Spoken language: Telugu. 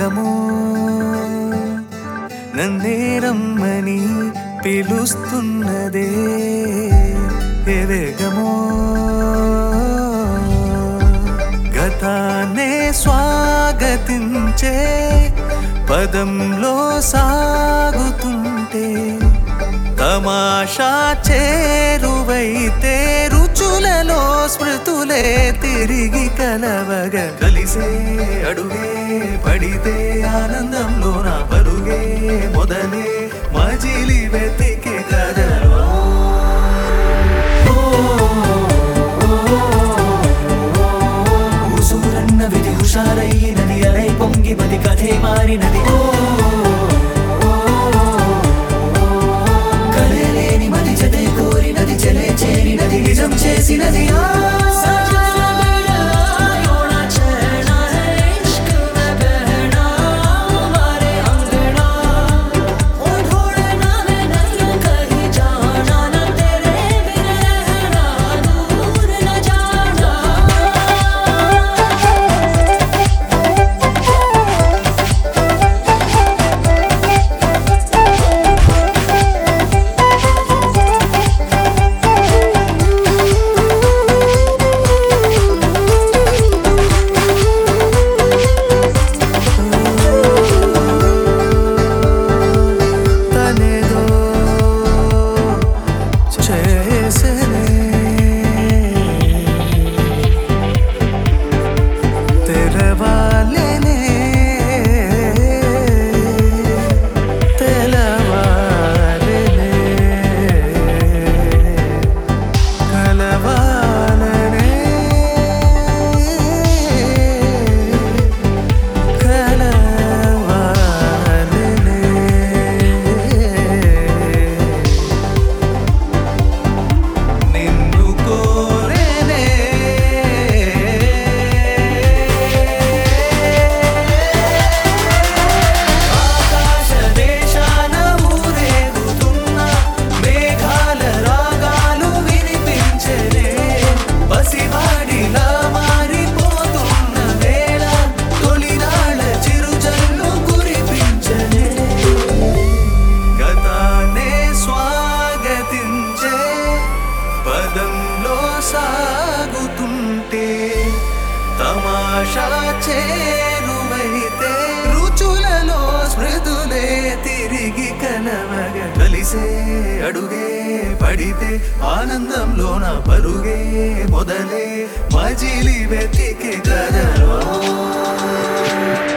వేగము నన్నేరమ్మని పిలుస్తున్నదే ఏ వేగమో గతాన్నే స్వాగతించే పదంలో సాగుతుంటే తమాషా చేరువైతే రుచులలో స్మృతులే తిరిగి కలవగ కలిసే అడుగే పడితే ఆనందంలో నా పరుగే మొదలే మజిలి వెతికే కదలో ఊసూరన్న విధి హుషారయ్యినది అలై పొంగి మది కథే మారినది ఓ కలలేని మది జతే కోరినది చెలే చేరినది నిజం చేసినది ఆ తనేదో చేసనే తెరవాలెనే తెలవాలెనే కలవాలనే కలవాలనే నిన్ను కోరేనే ఆకాశ దేశాన ఊరేగుతున్న మేఘాల రాగాలు వినిపించలే పసివాడిలా మారిపోతున్న వేళ తొలినాళ్ళ చిరుజల్లు కురిపించలే గతానే స్వాగతించే పదంలో సాగుతుంటే తమాషా చేరువైతే రుచులలో స్మృతులే తిరిగి కలవగ కలిసే అడుగే పడితే ఆనందంలో నా పరుగే మొదలే మజిలి వెతికే కదలో